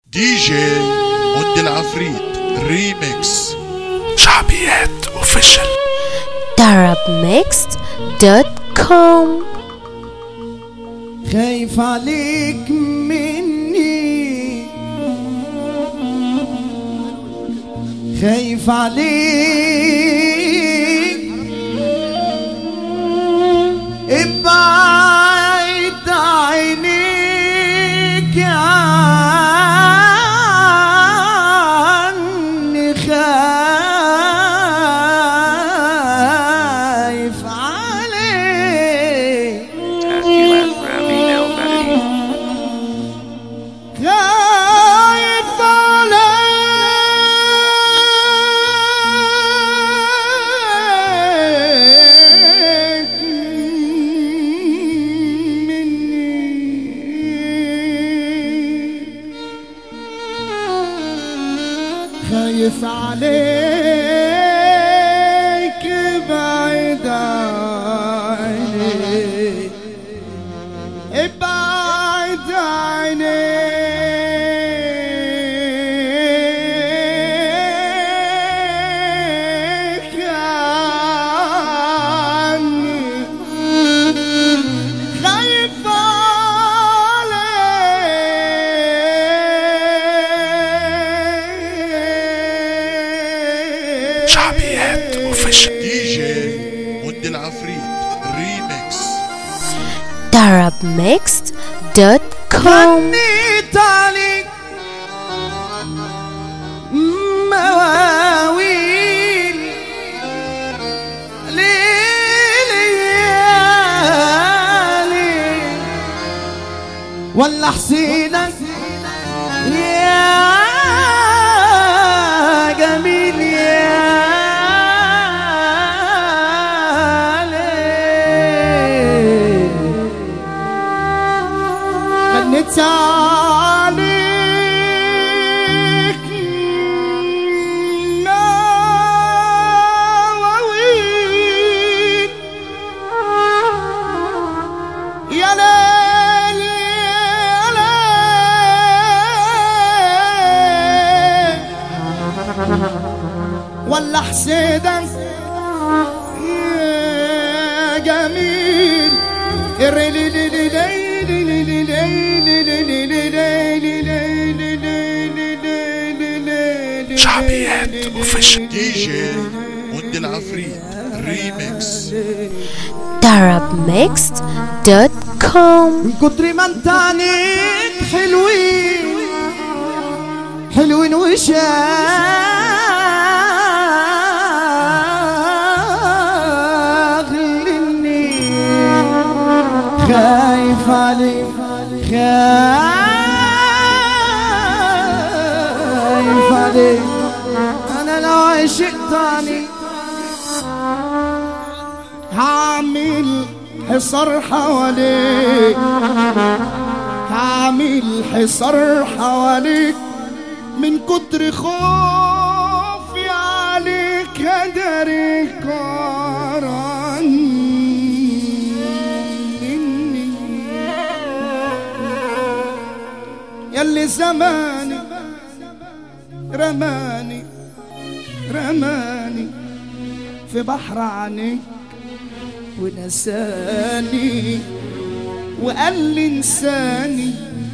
دي جي مند العفريت ريميكس شعبيات اوفيشال darabmixed.com خايف عليك مني خايف عليك ابعد عينيك عني خايف عليك خايف عليك مني خايف عليك بعيد عني ابعد عينيك عني خايف عليك شعبيات اوفيشال دي جي مند العفريت ريميكس darabmixed.com غنيت عليك مواويل ليلي ولا حسينك يا جميل يا ليل غنيت عليك مواويل يا ليل يا ليل ولا حسيدك يا جميل شعبيات اوفيشال دي جي مند العفريت ريميكس darabmixed.com من كتر ما انت عليك حلوين حلوين وشاغلني خايف عليك خايف عليك انا لو عشقتني هعمل حصار حواليك هعمل حصار حواليك من كتر خوفي عليك هدري مني ياللي زماني رماني رماني في بحر عنيك ونساني وقال لي انساني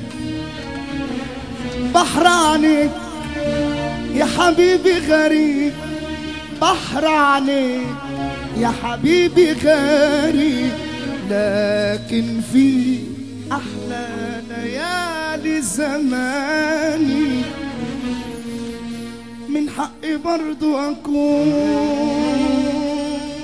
بحر عنيك يا حبيبي غريب بحر عنيك يا حبيبي غريب لكن في احلى ليالي زماني من حقي برضو اكون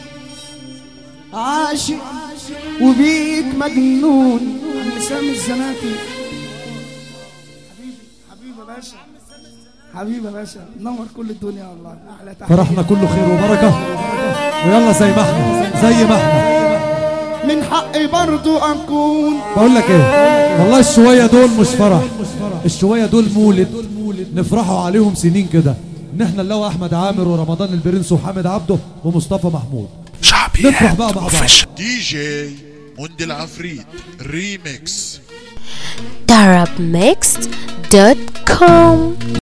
عاشق وبيك مجنون عم سامي الزناتي حبيبي حبيبي يا باشا حبيبي يا باشا نور كل الدنيا والله احلى تحيه فرحنا كله خير وبركة ويلا زي ما احنا زي ما احنا من حقي برضو اكون بقول لك ايه والله الشوية دول مش فرح الشوية دول مولد نفرحوا عليهم سنين كده ان احنا نلاقوا احمد عامر ورمضان البرنس وحامد عبده ومصطفى محمود نفرح شعبيات بقى مع بعض اوفيشال دي جي مند العفريت ريميكس darabmixed.com